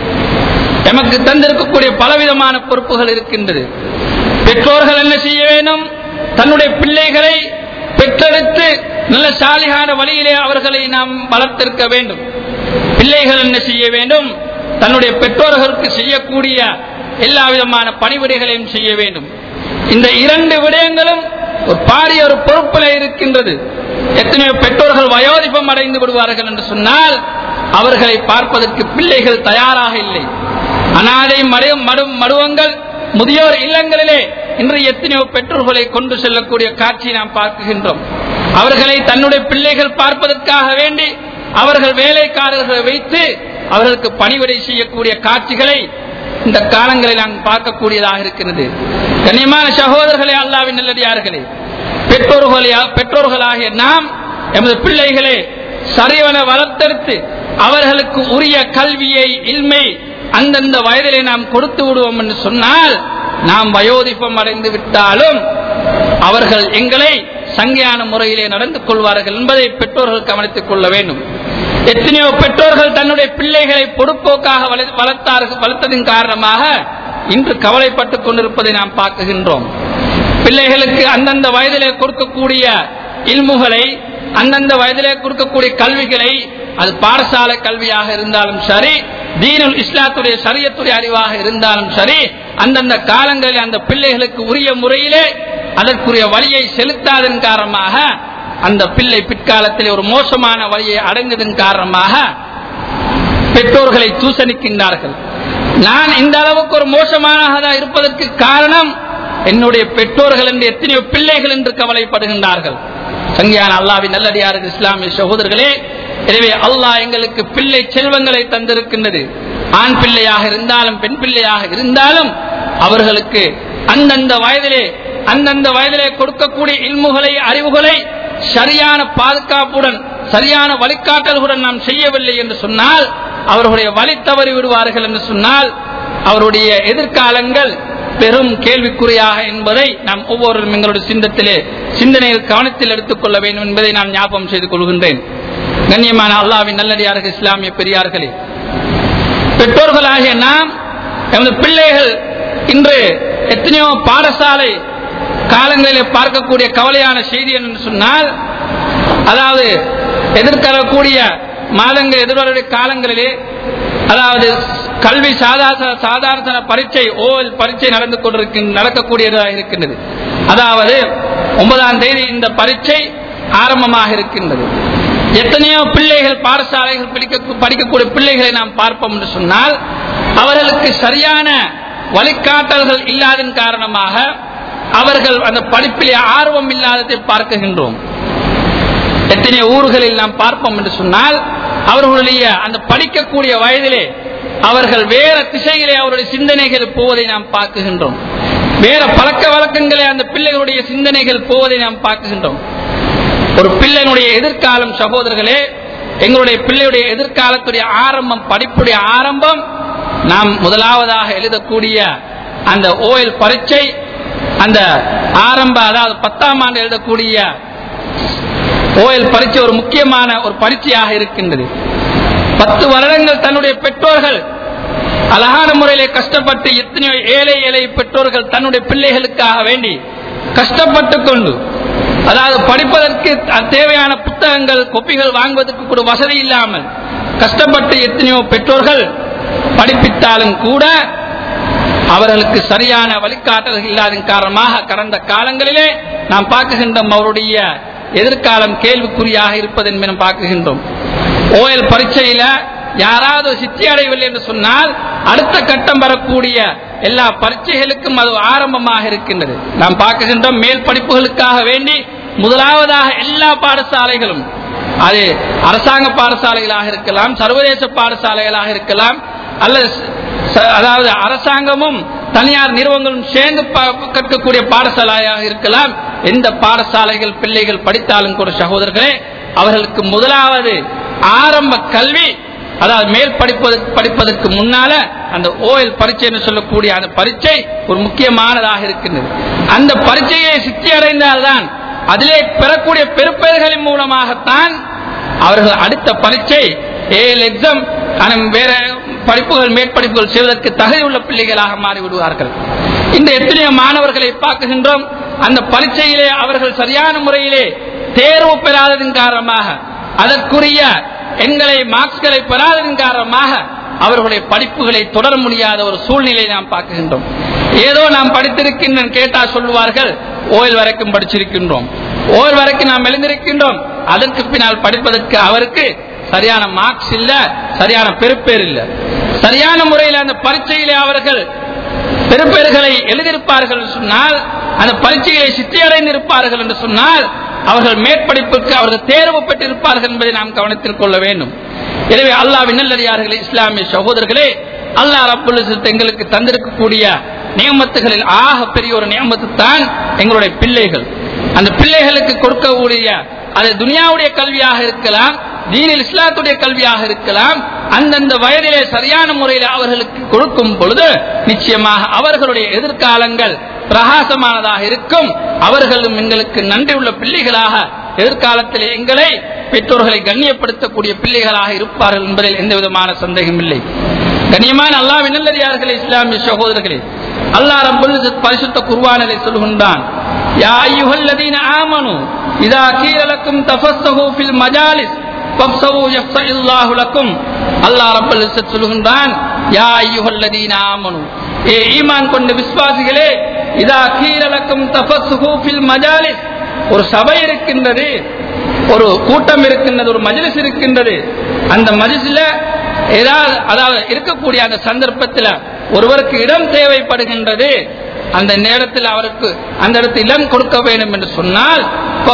எமக்கு தந்திருக்கக்கூடிய பலவிதமான பொறுப்புகள் இருக்கின்றது பெற்றோர்கள் என்ன செய்ய வேண்டும் தன்னுடைய பிள்ளைகளை பெற்றெடுத்து நல்ல சாலிகான வழியிலே அவர்களை நாம் வளர்த்திருக்க வேண்டும் பிள்ளைகள் என்ன செய்ய வேண்டும் தன்னுடைய பெற்றோர்களுக்கு செய்யக்கூடிய எல்லா விதமான பணிவிடைகளையும் செய்ய வேண்டும் இந்த இரண்டு விடயங்களும் ஒரு பாரிய ஒரு பொறுப்பில் இருக்கின்றது எத்தனையோ பெற்றோர்கள் வயோதிபம் அடைந்து விடுவார்கள் என்று சொன்னால் அவர்களை பார்ப்பதற்கு பிள்ளைகள் தயாராக இல்லை அனாதை மடு மடு மடுவங்கள் முதியோர் இல்லங்களிலே இன்று எத்தனையோ பெற்றோர்களை கொண்டு செல்லக்கூடிய காட்சியை நாம் பார்க்குகின்றோம் அவர்களை தன்னுடைய பிள்ளைகள் பார்ப்பதற்காக வேண்டி அவர்கள் வேலைக்காரர்களை வைத்து அவர்களுக்கு பணிவிடை செய்யக்கூடிய காட்சிகளை இந்த காலங்களில் நாம் பார்க்கக்கூடியதாக இருக்கிறது கண்ணியமான சகோதரர்களே அல்லாவின் நல்லடியார்களே பெற்றோர்களே பெற்றோர்களாகிய நாம் எமது பிள்ளைகளை சரிவன வளர்த்தெடுத்து அவர்களுக்கு உரிய கல்வியை இல்மை அந்தந்த வயதிலே நாம் கொடுத்து விடுவோம் என்று சொன்னால் நாம் வயோதிபம் அடைந்து விட்டாலும் அவர்கள் எங்களை சங்கையான முறையிலே நடந்து கொள்வார்கள் என்பதை பெற்றோர்கள் கவனித்துக் கொள்ள வேண்டும் எத்தனையோ பெற்றோர்கள் தன்னுடைய பிள்ளைகளை பொறுப்போக்காக வளர்த்தார்கள் வளர்த்ததின் காரணமாக இன்று கவலைப்பட்டுக் கொண்டிருப்பதை நாம் பார்க்குகின்றோம் பிள்ளைகளுக்கு அந்தந்த வயதிலே கொடுக்கக்கூடிய இல்முகளை அந்தந்த வயதிலே கொடுக்கக்கூடிய கல்விகளை அது பாடசாலை கல்வியாக இருந்தாலும் சரி தீனுல் இஸ்லாத்துடைய சரியத்துடைய அறிவாக இருந்தாலும் சரி அந்தந்த காலங்களில் அந்த பிள்ளைகளுக்கு உரிய முறையிலே அதற்குரிய வழியை செலுத்தாதன் காரணமாக அந்த பிள்ளை பிற்காலத்தில் ஒரு மோசமான வழியை அடைந்ததன் காரணமாக பெற்றோர்களை தூசணிக்கின்றார்கள் நான் இந்த அளவுக்கு ஒரு மோசமானதாக இருப்பதற்கு காரணம் என்னுடைய பெற்றோர்கள் என்று எத்தனையோ பிள்ளைகள் என்று கவலைப்படுகின்றார்கள் சங்கியான அல்லாவின் நல்லடியார்கள் இஸ்லாமிய சகோதரர்களே எனவே அல்லாஹ் எங்களுக்கு பிள்ளை செல்வங்களை தந்திருக்கின்றது ஆண் பிள்ளையாக இருந்தாலும் பெண் பிள்ளையாக இருந்தாலும் அவர்களுக்கு அந்தந்த வயதிலே அந்தந்த வயதிலே கொடுக்கக்கூடிய இல்முகளை அறிவுகளை சரியான பாதுகாப்புடன் சரியான வழிகாட்டல்களுடன் நாம் செய்யவில்லை என்று சொன்னால் அவர்களுடைய வழி தவறி விடுவார்கள் என்று சொன்னால் அவருடைய எதிர்காலங்கள் பெரும் கேள்விக்குறியாக என்பதை நாம் ஒவ்வொருவரும் எங்களுடைய சிந்தத்திலே சிந்தனையில் கவனத்தில் எடுத்துக் கொள்ள வேண்டும் என்பதை நான் ஞாபகம் செய்து கொள்கின்றேன் கண்ணியமான அல்லாவின் நல்லடியார்கள் இஸ்லாமிய பெரியார்களே பெற்றோர்களாகிய நாம் எமது பிள்ளைகள் இன்று எத்தனையோ பாடசாலை காலங்களில் பார்க்கக்கூடிய கவலையான செய்தி என்று சொன்னால் அதாவது எதிர்கரக்கூடிய மாதங்கள் எதிர்வரக்கூடிய காலங்களிலே அதாவது கல்வி சாதாரண சாதாரண பரீட்சை ஓல் பரீட்சை நடந்து கொண்டிருக்க நடக்கக்கூடியதாக இருக்கின்றது அதாவது ஒன்பதாம் தேதி இந்த பரீட்சை ஆரம்பமாக இருக்கின்றது எத்தனையோ பிள்ளைகள் பாடசாலைகள் படிக்க படிக்கக்கூடிய பிள்ளைகளை நாம் பார்ப்போம் என்று சொன்னால் அவர்களுக்கு சரியான வழிகாட்டல்கள் இல்லாதன் காரணமாக அவர்கள் அந்த படிப்பிலே ஆர்வம் இல்லாததை பார்க்குகின்றோம் எத்தனை ஊர்களில் நாம் பார்ப்போம் என்று சொன்னால் அவர்களுடைய அந்த படிக்கக்கூடிய வயதிலே அவர்கள் வேற திசையிலே அவருடைய சிந்தனைகள் போவதை நாம் பார்க்குகின்றோம் வேற பழக்க வழக்கங்களே அந்த பிள்ளைகளுடைய சிந்தனைகள் போவதை நாம் பார்க்குகின்றோம் ஒரு பிள்ளையினுடைய எதிர்காலம் சகோதரர்களே எங்களுடைய பிள்ளையுடைய எதிர்காலத்துடைய ஆரம்பம் படிப்புடைய ஆரம்பம் நாம் முதலாவதாக எழுதக்கூடிய அந்த ஓஎல் பரீட்சை அந்த ஆரம்ப அதாவது பத்தாம் ஆண்டு எழுதக்கூடிய ஓஎல் பரீட்சை ஒரு முக்கியமான ஒரு பரீட்சையாக இருக்கின்றது பத்து வருடங்கள் தன்னுடைய பெற்றோர்கள் அழகான முறையிலே கஷ்டப்பட்டு எத்தனையோ ஏழை ஏழை பெற்றோர்கள் தன்னுடைய பிள்ளைகளுக்காக வேண்டி கஷ்டப்பட்டு கொண்டு அதாவது படிப்பதற்கு தேவையான புத்தகங்கள் கொப்பிகள் வாங்குவதற்கு கூட வசதி இல்லாமல் கஷ்டப்பட்டு எத்தனையோ பெற்றோர்கள் படிப்பித்தாலும் கூட அவர்களுக்கு சரியான வழிகாட்டல்கள் இல்லாத காரணமாக கடந்த காலங்களிலே நாம் பார்க்குகின்றோம் அவருடைய எதிர்காலம் கேள்விக்குறியாக இருப்பது என்பதை பார்க்குகின்றோம் ஓஎல் பரீட்சையில யாராவது சித்தி அடையவில்லை என்று சொன்னால் அடுத்த கட்டம் வரக்கூடிய எல்லா பரீட்சைகளுக்கும் அது ஆரம்பமாக இருக்கின்றது நாம் பார்க்குகின்றோம் மேல் படிப்புகளுக்காக வேண்டி முதலாவதாக எல்லா பாடசாலைகளும் அது அரசாங்க பாடசாலைகளாக இருக்கலாம் சர்வதேச பாடசாலைகளாக இருக்கலாம் அல்லது அதாவது அரசாங்கமும் தனியார் நிறுவனங்களும் சேர்ந்து கற்கக்கூடிய பாடசாலையாக இருக்கலாம் எந்த பாடசாலைகள் பிள்ளைகள் படித்தாலும் கூட சகோதரர்களே அவர்களுக்கு முதலாவது ஆரம்ப கல்வி அதாவது மேல் படிப்பதற்கு படிப்பதற்கு முன்னால அந்த ஓஎல் பரீட்சை என்று சொல்லக்கூடிய அந்த பரீட்சை ஒரு முக்கியமானதாக இருக்கின்றது அந்த பரீட்சையை சித்தி அடைந்தால்தான் அதிலே பெறக்கூடிய பெருப்பெயர்களின் மூலமாகத்தான் அவர்கள் அடுத்த பரீட்சை ஏஎல் எக்ஸாம் வேற படிப்புகள் மேற்படிப்புகள் செய்வதற்கு தகுதி உள்ள பிள்ளைகளாக மாறிவிடுவார்கள் இந்த எத்தனையோ மாணவர்களை பார்க்குகின்றோம் அந்த பரீட்சையிலே அவர்கள் சரியான முறையிலே தேர்வு பெறாததன் காரணமாக அதற்குரிய எண்களை மார்க்ஸ்களை பெறாததன் காரணமாக அவர்களுடைய படிப்புகளை தொடர முடியாத ஒரு சூழ்நிலை நாம் பார்க்கின்றோம் ஏதோ நாம் படித்திருக்கின்றோம் கேட்டா சொல்லுவார்கள் ஓயில் வரைக்கும் படிச்சிருக்கின்றோம் ஓயில் வரைக்கும் நாம் எழுந்திருக்கின்றோம் அதற்கு பின்னால் படிப்பதற்கு அவருக்கு சரியான மார்க்ஸ் இல்ல சரியான பெருப்பேர் இல்ல சரியான முறையில் அந்த பரீட்சையிலே அவர்கள் பெருப்பேறுகளை எழுதியிருப்பார்கள் சொன்னால் அந்த பரீட்சையை சித்தி அடைந்திருப்பார்கள் என்று சொன்னால் அவர்கள் மேற்படிப்புக்கு அவர்கள் தேர்வு பெற்றிருப்பார்கள் என்பதை நாம் கவனத்தில் கொள்ள வேண்டும் எனவே அல்லாவின் நல்லடியார்களே இஸ்லாமிய சகோதரர்களே அல்லாஹ் ரப்புல் எங்களுக்கு தந்திருக்கக்கூடிய நியமத்துகளில் ஆக பெரிய ஒரு நியமத்து தான் எங்களுடைய பிள்ளைகள் அந்த பிள்ளைகளுக்கு கொடுக்கக்கூடிய அது துனியாவுடைய கல்வியாக இருக்கலாம் தீனில் இஸ்லாத்துடைய கல்வியாக இருக்கலாம் அந்தந்த வயதிலே சரியான முறையில் அவர்களுக்கு கொடுக்கும் பொழுது நிச்சயமாக அவர்களுடைய எதிர்காலங்கள் பிரகாசமானதாக இருக்கும் அவர்களும் எங்களுக்கு நன்றி உள்ள பிள்ளைகளாக எதிர்காலத்தில் எங்களை பெற்றோர்களை கண்ணியப்படுத்தக்கூடிய பிள்ளைகளாக இருப்பார்கள் என்பதில் எந்த விதமான சந்தேகம் இல்லை கண்ணியமான அல்லாஹ் நல்லடியார்களே இஸ்லாமிய சகோதரர்களே அல்லாஹ் ரப்பல் பரிசுத்த குர்வானிலே சொல்கின்றான் யா அய்யுஹல்லதீன ஆமனு இதா கீல லக்கும் தஃபஸ்ஸஹு ஃபில் மஜாலிஸ் ஃபப்ஸஹு யஃப்ஸஇல்லாஹு லக்கும் அல்லாஹ் ரப்பல் இஸ்ஸத் சொல்கின்றான் யா அய்யுஹல்லதீன ஆமனு ஏ ஈமான் கொண்ட விசுவாசிகளே இதா கீல லக்கும் தஃபஸ்ஸஹு ஃபில் மஜாலிஸ் ஒரு சபை இருக்கின்றது ஒரு கூட்டம் இருக்கின்றது ஒரு மஜ்லிஸ் இருக்கின்றது அந்த மஜ்லிஸ்ல ஏதாவது அதாவது இருக்கக்கூடிய அந்த சந்தர்ப்பத்தில் ஒருவருக்கு இடம் தேவைப்படுகின்றது அந்த நேரத்தில் அவருக்கு அந்த இடத்தில் இடம் கொடுக்க வேண்டும் என்று சொன்னால்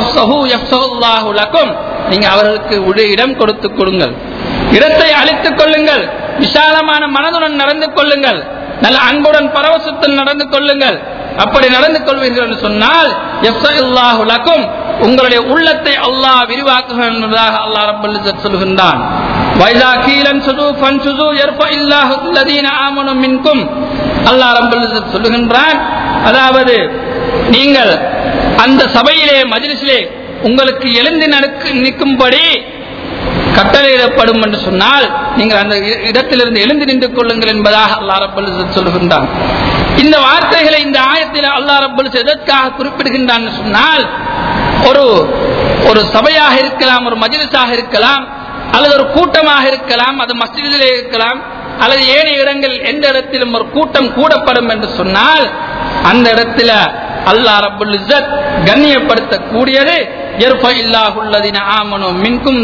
நீங்க அவர்களுக்கு ஒரு இடம் கொடுத்து கொடுங்கள் இடத்தை அழித்துக் கொள்ளுங்கள் விசாலமான மனதுடன் நடந்து கொள்ளுங்கள் நல்ல அன்புடன் பரவசத்துடன் நடந்து கொள்ளுங்கள் அப்படி நடந்து கொள்வீர்கள் என்று சொன்னால் லக்கும் உங்களுடைய உள்ளத்தை அல்லாஹ் விரிவாக்குகிறான் என்பதாக அல்லாஹ் ரப்பல் சொல்கின்றான் வைதா கீலன் சுது ஃபன் சுது எர்ப இல்லாஹு லதீன ஆமனு மின்கும் அல்லாஹ் ரப்பல் சொல்லுகின்றான் அதாவது நீங்கள் அந்த சபையிலே மஜ்லிஸிலே உங்களுக்கு எழுந்து நடக்கு நிற்கும்படி கட்டளையிடப்படும் என்று சொன்னால் நீங்கள் அந்த இடத்திலிருந்து எழுந்து நின்று கொள்ளுங்கள் என்பதாக அல்லா ரப்பல் சொல்லுகின்றான் இந்த வார்த்தைகளை இந்த ஆயத்தில் அல்லா ரப்பல் எதற்காக குறிப்பிடுகின்றான் சொன்னால் ஒரு ஒரு சபையாக இருக்கலாம் ஒரு மஜிலிஸாக இருக்கலாம் அல்லது ஒரு கூட்டமாக இருக்கலாம் அது மஸ்ஜிதிலே இருக்கலாம் அல்லது ஏனைய இடங்கள் எந்த இடத்திலும் ஒரு கூட்டம் கூடப்படும் என்று சொன்னால் அந்த இடத்துல அல்லாஹ் ரபுல் இஸ்ஸத் கண்ணியப்படுத்தக்கூடியது எர்ஃப இல்லாஹுல்லதீன ஆமனு மின்கும்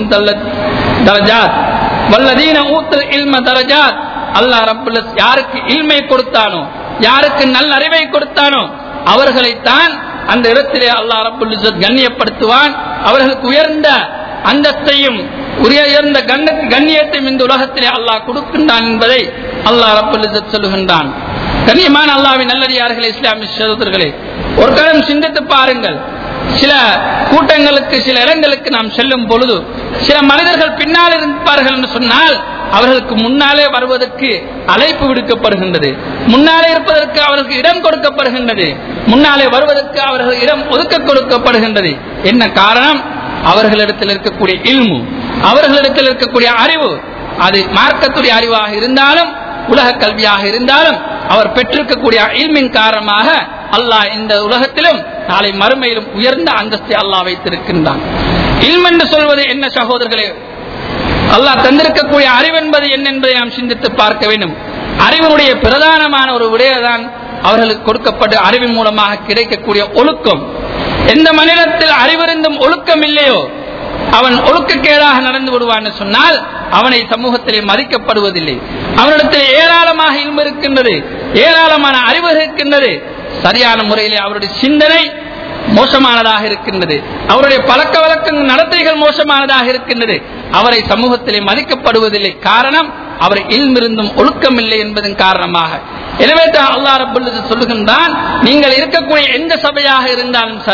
தரஜாத் வல்லதீன ஊத்தல் இல்ம தரஜாத் அல்லாஹ் ரபுல் யாருக்கு இல்மை கொடுத்தானோ யாருக்கு நல்ல அறிவை கொடுத்தானோ அவர்களைத்தான் அந்த இடத்திலே அல்லாஹ் ரபுல் இஸ்ஸத் கண்ணியப்படுத்துவான் அவர்களுக்கு உயர்ந்த அந்தஸ்தையும் உயர்ந்த கண்ணியத்தையும் இந்த உலகத்திலே அல்லாஹ் கொடுக்கின்றான் என்பதை அல்லாஹ் ரபுல் இஸ்ஸத் சொல்லுகின்றான் கண்ணியமான அல்லாவின் நல்லடியார்களே இஸ்லாமிய சகோதரர்களே ஒரு காலம் சிந்தித்து பாருங்கள் சில கூட்டங்களுக்கு சில இடங்களுக்கு நாம் செல்லும் பொழுது சில மனிதர்கள் பின்னால் இருப்பார்கள் என்று சொன்னால் அவர்களுக்கு முன்னாலே வருவதற்கு அழைப்பு விடுக்கப்படுகின்றது முன்னாலே இருப்பதற்கு அவர்களுக்கு இடம் கொடுக்கப்படுகின்றது முன்னாலே வருவதற்கு அவர்கள் இடம் ஒதுக்க கொடுக்கப்படுகின்றது என்ன காரணம் அவர்களிடத்தில் இருக்கக்கூடிய இல்மு அவர்களிடத்தில் இருக்கக்கூடிய அறிவு அது மார்க்கத்துடைய அறிவாக இருந்தாலும் உலக கல்வியாக இருந்தாலும் அவர் பெற்றிருக்கக்கூடிய இல்மின் காரணமாக அல்லாஹ் இந்த உலகத்திலும் நாளை மறுமையிலும் உயர்ந்த அந்தஸ்தை அல்லாஹ் வைத்திருக்கின்றான் இல்ம் என்று சொல்வது என்ன சகோதரர்களே அல்லாஹ் தந்திருக்கக்கூடிய அறிவு என்பது என்ன என்பதை நாம் சிந்தித்து பார்க்க வேண்டும் அறிவினுடைய பிரதானமான ஒரு விடயதான் அவர்களுக்கு கொடுக்கப்பட்ட அறிவின் மூலமாக கிடைக்கக்கூடிய ஒழுக்கம் எந்த மனிதத்தில் அறிவிருந்தும் ஒழுக்கம் இல்லையோ அவன் ஒழுக்கக்கேடாக நடந்து விடுவான் சொன்னால் அவனை சமூகத்திலே மதிக்கப்படுவதில்லை அவனிடத்தில் ஏராளமாக இல்மு இருக்கின்றது ஏராளமான அறிவு இருக்கின்றது சரியான முறையிலே அவருடைய சிந்தனை மோசமானதாக இருக்கின்றது அவருடைய பழக்க வழக்க நடத்தைகள் மோசமானதாக இருக்கின்றது அவரை சமூகத்திலே மதிக்கப்படுவதில்லை காரணம் அவர் இல்மிருந்தும் ஒழுக்கம் இல்லை என்பதன் காரணமாக எனவே தான் அல்லா ரபுல்லது சொல்லுகின்றான் நீங்கள் இருக்கக்கூடிய எந்த சபையாக இருந்தாலும் சரி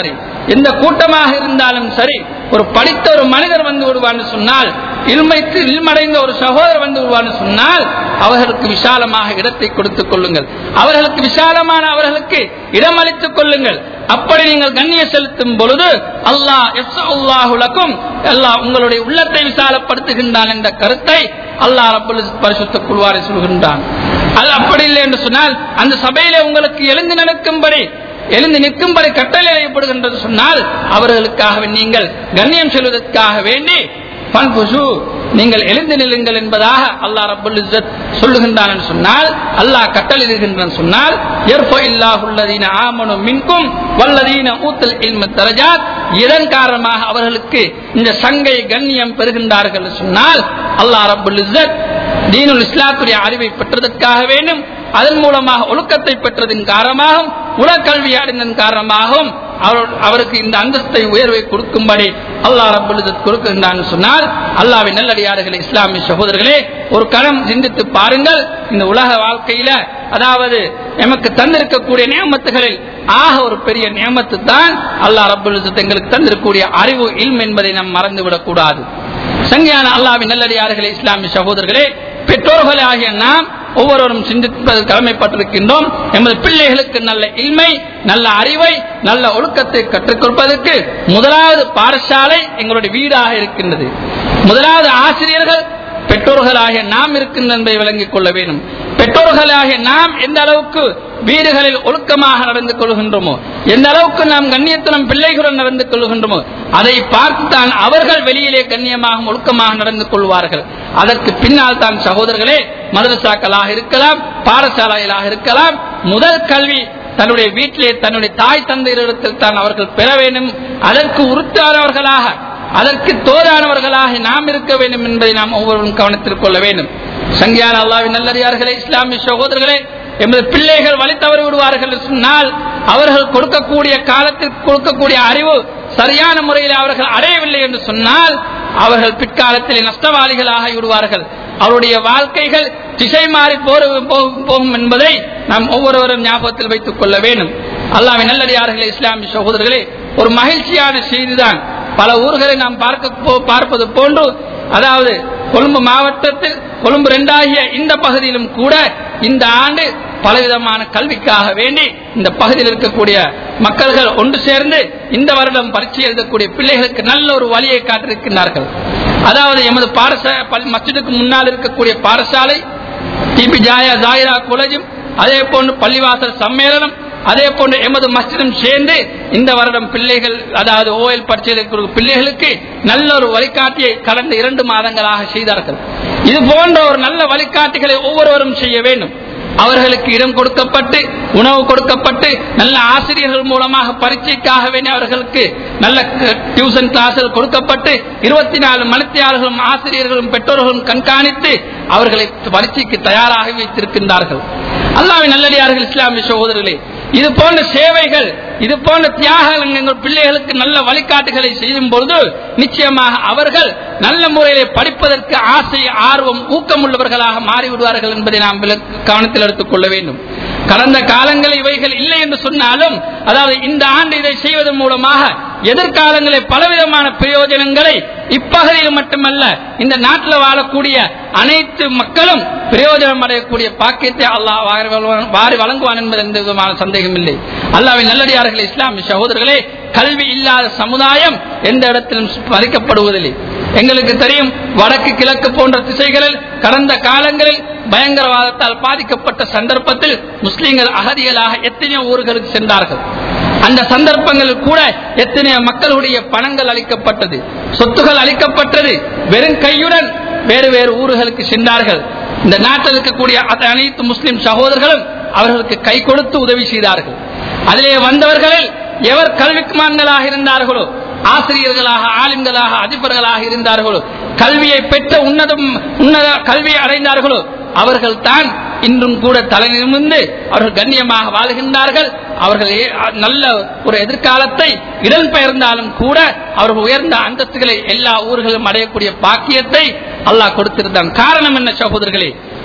எந்த கூட்டமாக இருந்தாலும் சரி ஒரு படித்த ஒரு மனிதர் வந்து விடுவான்னு சொன்னால் இல்மைத்து இல்மடைந்த ஒரு சகோதரர் வந்து விடுவான்னு சொன்னால் அவர்களுக்கு விசாலமாக இடத்தை கொடுத்துக் கொள்ளுங்கள் அவர்களுக்கு விசாலமான அவர்களுக்கு இடமளித்துக் கொள்ளுங்கள் அப்படி நீங்கள் கண்ணிய செலுத்தும் பொழுது அல்லாஹ் எஸ்ஸல்லாஹுலக்கும் அல்லாஹ் உங்களுடைய உள்ளத்தை விசாலப்படுத்துகின்றான் என்ற கருத்தை அல்லாஹ் ரப்பல் பரிசுத்த குழுவாரை சொல்கின்றான் அது அப்படி இல்லை என்று சொன்னால் அந்த சபையிலே உங்களுக்கு எழுந்து நடக்கும்படி எழுந்து நிற்கும்படி கட்டளையிடப்படுகின்றது சொன்னால் அவர்களுக்காக நீங்கள் கண்ணியம் செல்வதற்காக வேண்டி பண்புசு நீங்கள் எழுந்து நில்லுங்கள் என்பதாக அல்லாஹ் ரபுல் இஸ்ஸத் சொல்லுகின்றான் என்று சொன்னால் அல்லாஹ் கட்டளையிடுகின்றான் சொன்னால் இல்லாஹுல்லதீன ஆமனு மின்கும் வல்லதீன ஊத்தல் இல்ம தரஜாத் இதன் காரணமாக அவர்களுக்கு இந்த சங்கை கண்ணியம் பெறுகின்றார்கள் என்று சொன்னால் அல்லாஹ் ரபுல் இஸ்ஸத் தீனுல் இஸ்லாத்துடைய அறிவை பெற்றதற்காக வேண்டும் அதன் மூலமாக ஒழுக்கத்தை பெற்றதன் காரணமாகவும் உலகல்வி அடைந்ததன் காரணமாகவும் அவர் அவருக்கு இந்த அந்தஸ்தை உயர்வை கொடுக்கும்படி அல்லாஹ் ரபுல் கொடுக்கின்றான் சொன்னால் அல்லாவின் நல்லடியார்களே இஸ்லாமிய சகோதரர்களே ஒரு கணம் சிந்தித்து பாருங்கள் இந்த உலக வாழ்க்கையில அதாவது எமக்கு தந்திருக்கக்கூடிய நியமத்துகளில் ஆக ஒரு பெரிய நியமத்து தான் அல்லாஹ் ரபுல் எங்களுக்கு தந்திருக்கக்கூடிய அறிவு இல்ம் என்பதை நாம் மறந்துவிடக் கூடாது சங்கியான அல்லாவின் நல்லடியார்களே இஸ்லாமிய சகோதரர்களே பெற்றோர்களே ஆகிய நாம் ஒவ்வொருவரும் சிந்திப்பது கடமைப்பட்டிருக்கின்றோம் எமது பிள்ளைகளுக்கு நல்ல இல்மை நல்ல அறிவை நல்ல ஒழுக்கத்தை கற்றுக் கொடுப்பதற்கு முதலாவது பாடசாலை எங்களுடைய வீடாக இருக்கின்றது முதலாவது ஆசிரியர்கள் பெற்றோர்களாகிய நாம் இருக்கின்ற என்பதை விளங்கிக் கொள்ள வேண்டும் பெற்றோர்களாகிய நாம் எந்த அளவுக்கு வீடுகளில் ஒழுக்கமாக நடந்து கொள்கின்றோமோ எந்த அளவுக்கு நாம் கண்ணியத்துடன் பிள்ளைகளுடன் நடந்து கொள்கின்றோமோ அதை பார்த்துத்தான் அவர்கள் வெளியிலே கண்ணியமாக ஒழுக்கமாக நடந்து கொள்வார்கள் அதற்கு பின்னால் தான் சகோதரர்களே மதரசாக்களாக இருக்கலாம் பாடசாலைகளாக இருக்கலாம் முதல் கல்வி தன்னுடைய வீட்டிலே தன்னுடைய தாய் தந்தையரிடத்தில் தான் அவர்கள் பெற வேண்டும் அதற்கு உறுத்தானவர்களாக அதற்கு தோதானவர்களாக நாம் இருக்க வேண்டும் என்பதை நாம் ஒவ்வொருவரும் கவனத்தில் கொள்ள வேண்டும் சங்கியான அல்லாவின் நல்லறியார்களே இஸ்லாமிய சகோதரர்களே எமது பிள்ளைகள் வழி தவறி விடுவார்கள் சொன்னால் அவர்கள் கொடுக்கக்கூடிய காலத்தில் கொடுக்கக்கூடிய அறிவு சரியான முறையில் அவர்கள் அடையவில்லை என்று சொன்னால் அவர்கள் பிற்காலத்தில் நஷ்டவாளிகளாக விடுவார்கள் அவருடைய வாழ்க்கைகள் திசை மாறி போகும் என்பதை நாம் ஒவ்வொருவரும் ஞாபகத்தில் வைத்துக் கொள்ள வேண்டும் அல்லாவின் நல்லடியார்களே இஸ்லாமிய சகோதரர்களே ஒரு மகிழ்ச்சியான செய்திதான் பல ஊர்களை நாம் பார்க்க பார்ப்பது போன்று அதாவது கொழும்பு மாவட்டத்தில் கொழும்பு ரெண்டாகிய இந்த பகுதியிலும் கூட இந்த ஆண்டு பலவிதமான கல்விக்காக வேண்டி இந்த பகுதியில் இருக்கக்கூடிய மக்கள்கள் ஒன்று சேர்ந்து இந்த வருடம் பரீட்சை எழுதக்கூடிய பிள்ளைகளுக்கு நல்ல ஒரு வழியை காட்டிருக்கின்றார்கள் அதாவது எமது பாடசாலை மஸ்ஜிதுக்கு முன்னால் இருக்கக்கூடிய பாடசாலை டிபி ஜாயா ஜாயிரா காலேஜும் அதே போன்று பள்ளிவாசல் சம்மேளனம் அதே போன்று எமது மஸ்ஜிதும் சேர்ந்து இந்த வருடம் பிள்ளைகள் அதாவது ஓஎல் பரிச்சை பிள்ளைகளுக்கு நல்ல ஒரு வழிகாட்டியை கடந்த இரண்டு மாதங்களாக செய்தார்கள் இது போன்ற ஒரு நல்ல வழிகாட்டிகளை ஒவ்வொருவரும் செய்ய வேண்டும் அவர்களுக்கு இடம் கொடுக்கப்பட்டு உணவு கொடுக்கப்பட்டு நல்ல ஆசிரியர்கள் மூலமாக பரீட்சைக்காக வேண்டிய அவர்களுக்கு நல்ல டியூஷன் கிளாஸ்கள் கொடுக்கப்பட்டு இருபத்தி நாலு மணித்தியாளர்களும் ஆசிரியர்களும் பெற்றோர்களும் கண்காணித்து அவர்களை பரீட்சைக்கு தயாராக வைத்திருக்கின்றார்கள் அல்லாவின் நல்லடியார்கள் இஸ்லாமிய சகோதரர்களே இது போன்ற சேவைகள் இது போன்ற தியாகங்கள் எங்கள் பிள்ளைகளுக்கு நல்ல வழிகாட்டுகளை செய்யும் பொழுது நிச்சயமாக அவர்கள் நல்ல முறையிலே படிப்பதற்கு ஆசை ஆர்வம் ஊக்கம் உள்ளவர்களாக மாறிவிடுவார்கள் என்பதை நாம் கவனத்தில் எடுத்துக் கொள்ள வேண்டும் கடந்த காலங்களில் இவைகள் இல்லை என்று சொன்னாலும் அதாவது இந்த ஆண்டு இதை செய்வதன் மூலமாக எதிர்காலங்களில் பலவிதமான பிரயோஜனங்களை இப்பகுதியில் மட்டுமல்ல இந்த நாட்டில் வாழக்கூடிய அனைத்து மக்களும் பிரயோஜனம் அடையக்கூடிய பாக்கியத்தை அல்லாஹ் வாரி வழங்குவான் என்பது எந்த விதமான சந்தேகம் இல்லை அல்லாவின் நல்லடியார்கள் இஸ்லாமிய சகோதரர்களே கல்வி இல்லாத சமுதாயம் எந்த இடத்திலும் மதிக்கப்படுவதில்லை எங்களுக்கு தெரியும் வடக்கு கிழக்கு போன்ற திசைகளில் கடந்த காலங்களில் பயங்கரவாதத்தால் பாதிக்கப்பட்ட சந்தர்ப்பத்தில் முஸ்லிம்கள் அகதிகளாக எத்தனையோ ஊர்களுக்கு சென்றார்கள் அந்த சந்தர்ப்பங்களில் கூட எத்தனையோ மக்களுடைய பணங்கள் அளிக்கப்பட்டது சொத்துகள் அளிக்கப்பட்டது வெறும் கையுடன் வேறு வேறு ஊர்களுக்கு சென்றார்கள் இந்த நாட்டில் இருக்கக்கூடிய அனைத்து முஸ்லிம் சகோதரர்களும் அவர்களுக்கு கை கொடுத்து உதவி செய்தார்கள் அதிலே வந்தவர்களில் எவர் கல்விக்குமான்களாக இருந்தார்களோ ஆசிரியர்களாக ஆலிம்களாக அதிபர்களாக இருந்தார்களோ கல்வியை பெற்ற உன்னதம் உன்னத கல்வியை அடைந்தார்களோ அவர்கள் தான் இன்றும் கூட தலை நிமிர்ந்து அவர்கள் கண்ணியமாக வாழ்கின்றார்கள் அவர்கள் நல்ல ஒரு எதிர்காலத்தை இடம்பெயர்ந்தாலும் கூட அவர்கள் உயர்ந்த அந்தஸ்துகளை எல்லா ஊர்களும் அடையக்கூடிய பாக்கியத்தை அல்லாஹ் கொடுத்திருந்தான் காரணம் என்ன சகோதரர்களே